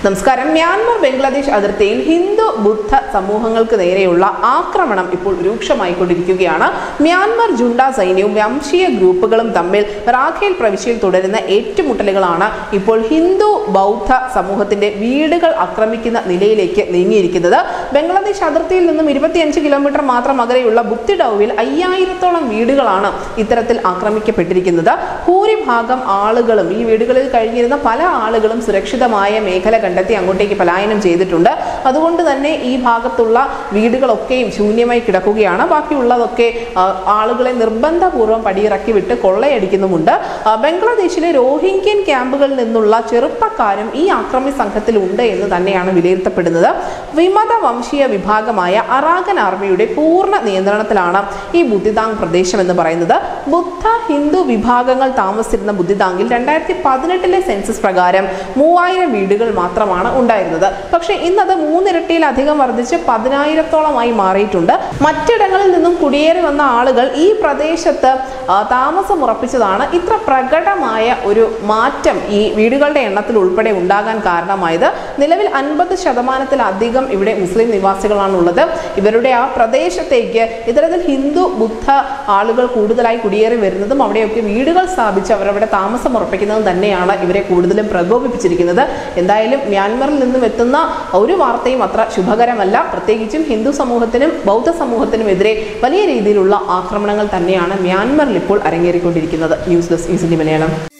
നമസ്കാരം മ്യാൻമർ ബംഗ്ലാദേശ് അതിർത്തിയിൽ ഹിന്ദു ബുദ്ധ സമൂഹങ്ങൾക്ക് നേരെയുള്ള ആക്രമണം ഇപ്പോൾ രൂക്ഷമായിക്കൊണ്ടിരിക്കുകയാണ് മ്യാൻമർ ജുണ്ട സൈന്യവും വംശീയ ഗ്രൂപ്പുകളും തമ്മിൽ റാഖേൽ പ്രവിശ്യയിൽ തുടരുന്ന ഏറ്റുമുട്ടലുകളാണ് ഇപ്പോൾ ഹിന്ദു ബൗദ്ധ സമൂഹത്തിന്റെ വീടുകൾ ആക്രമിക്കുന്ന നിലയിലേക്ക് നീങ്ങിയിരിക്കുന്നത് ബംഗ്ലാദേശ് അതിർത്തിയിൽ നിന്നും ഇരുപത്തിയഞ്ച് കിലോമീറ്റർ മാത്രം അകലെയുള്ള ബുത്തിഡൌവിൽ അയ്യായിരത്തോളം വീടുകളാണ് ഇത്തരത്തിൽ ആക്രമിക്കപ്പെട്ടിരിക്കുന്നത് ഭൂരിഭാഗം ആളുകളും ഈ വീടുകളിൽ കഴിഞ്ഞിരുന്ന പല ആളുകളും സുരക്ഷിതമായ മേഖല കണ്ടെത്തി അങ്ങോട്ടേക്ക് പലായനം ചെയ്തിട്ടുണ്ട് അതുകൊണ്ട് തന്നെ ഈ ഭാഗത്തുള്ള വീടുകളൊക്കെയും ശൂന്യമായി കിടക്കുകയാണ് ബാക്കിയുള്ളതൊക്കെ ആ, ആളുകളെ നിർബന്ധപൂർവ്വം പടിയിറക്കി വിട്ട് കൊള്ളയടിക്കുന്നുമുണ്ട് ആ, ബംഗ്ലാദേശിലെ റോഹിംഗ്യൻ ക്യാമ്പുകളിൽ നിന്നുള്ള ചെറുപ്പക്കാരും ഈ ആക്രമി സംഘത്തിലുണ്ട് എന്ന് തന്നെയാണ് വിലയിരുത്തപ്പെടുന്നത് വിമത വംശീയ വിഭാഗമായ അറാഗൻ ആർമിയുടെ പൂർണ്ണ നിയന്ത്രണത്തിലാണ് ഈ ബുദ്ധിതാങ് പ്രദേശം എന്ന് പറയുന്നത് ബുദ്ധ ഹിന്ദു വിഭാഗങ്ങൾ താമസിച്ചിരുന്ന ബുദ്ധിതാങ്ങിൽ രണ്ടായിരത്തി പതിനെട്ടിലെ സെൻസസ് പ്രകാരം മൂവായിരം വീടുകൾ മാത്രമാണ് ഉണ്ടായിരുന്നത് പക്ഷേ ഇന്നത് മൂന്നിരട്ടിയിലധികം വർദ്ധിച്ച് പതിനായിരത്തോളമായി മാറിയിട്ടുണ്ട് മറ്റിടങ്ങളിൽ നിന്നും കുടിയേറി വന്ന ആളുകൾ ഈ പ്രദേശത്ത് ആ, താമസം ഉറപ്പിച്ചതാണ് ഇത്ര പ്രകടമായ ഒരു മാറ്റം ഈ വീടുകളുടെ എണ്ണത്തിൽ ഉൾപ്പെടെ ഉണ്ടാകാൻ കാരണമായത് നിലവിൽ അൻപത് ശതമാനത്തിലധികം ഇവിടെ മുസ്ലിം നിവാസികളാണുള്ളത് ഇവരുടെ ആ പ്രദേശത്തേക്ക് ഇത്തരത്തിൽ ഹിന്ദു ബുദ്ധ ആളുകൾ കൂടുതലായി കുടിയേറി വരുന്നതും അവിടെയൊക്കെ വീടുകൾ സ്ഥാപിച്ച് അവരവിടെ താമസം ഉറപ്പിക്കുന്നതും തന്നെയാണ് ഇവരെ കൂടുതലും പ്രകോപിപ്പിച്ചിരിക്കുന്നത് എന്തായാലും മ്യാൻമറിൽ നിന്നും എത്തുന്ന ഒരു വാർത്തയും അത്ര ശുഭകരമല്ല പ്രത്യേകിച്ചും ഹിന്ദു സമൂഹത്തിനും ബൗദ്ധ സമൂഹത്തിനും എതിരെ വലിയ രീതിയിലുള്ള ആക്രമണങ്ങൾ തന്നെയാണ് മ്യാൻമറിൽ ഇപ്പോൾ അരങ്ങേറിക്കൊണ്ടിരിക്കുന്നത് ന്യൂസ് ഡെസ്ക് ഈസിന്റെ മലയാളം